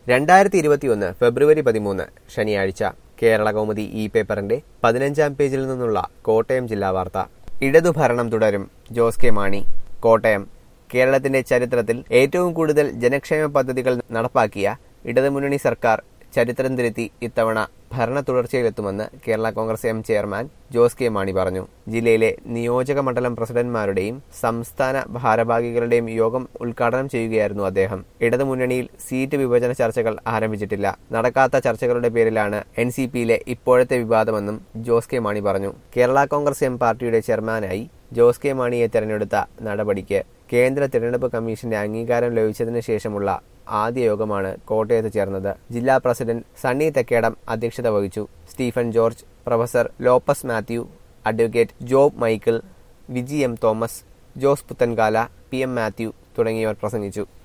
രണ്ടായിരത്തി ഇരുപത്തിയൊന്ന് ഫെബ്രുവരി പതിമൂന്ന് ശനിയാഴ്ച കേരള കൗമുദി ഇ പേപ്പറിന്റെ പതിനഞ്ചാം പേജിൽ നിന്നുള്ള കോട്ടയം ജില്ലാ വാർത്ത ഇടതു ഭരണം തുടരും ജോസ് കെ മാണി കോട്ടയം കേരളത്തിന്റെ ചരിത്രത്തിൽ ഏറ്റവും കൂടുതൽ ജനക്ഷേമ പദ്ധതികൾ നടപ്പാക്കിയ ഇടതുമുന്നണി സർക്കാർ ചരിത്രം തിരുത്തി ഇത്തവണ ഭരണ തുടർച്ചയിലെത്തുമെന്ന് Kerala Congress M chairman Jose K Mani പറഞ്ഞു ജില്ലയിലെ നിയോജക മണ്ഡലം പ്രസിഡന്റ്മാരുടെയും സംസ്ഥാന ഭാരവാഹികളുടെയും യോഗം ഉദ്ഘാടനം ചെയ്യുകയായിരുന്നു അദ്ദേഹം ഇടതുമുന്നണിയിൽ സീറ്റ് വിഭജന ചർച്ചകൾ ആരംഭിച്ചിട്ടില്ല നടക്കാത്ത ചർച്ചകളുടെ പേരിലാണ് എൻ സി പിയിലെ ഇപ്പോഴത്തെ വിവാദമെന്നും ജോസ് കെ മാണി പറഞ്ഞു കേരള കോൺഗ്രസ് എം പാർട്ടിയുടെ ചെയർമാനായി ജോസ് കെ മാണിയെ തെരഞ്ഞെടുത്ത നടപടിക്ക് കേന്ദ്ര തിരഞ്ഞെടുപ്പ് കമ്മീഷന്റെ അംഗീകാരം ലഭിച്ചതിന് ശേഷമുള്ള ആദ്യ യോഗമാണ് കോട്ടയത്ത് ചേർന്നത് ജില്ലാ പ്രസിഡന്റ് സണ്ണി തെക്കേടം അധ്യക്ഷത വഹിച്ചു Stephen George professor Lopez Mathew advocate Job Michael Viji M Thomas Jose Puthenkala P M Mathew തുടങ്ങിയവർ പ്രസംഗിച്ചു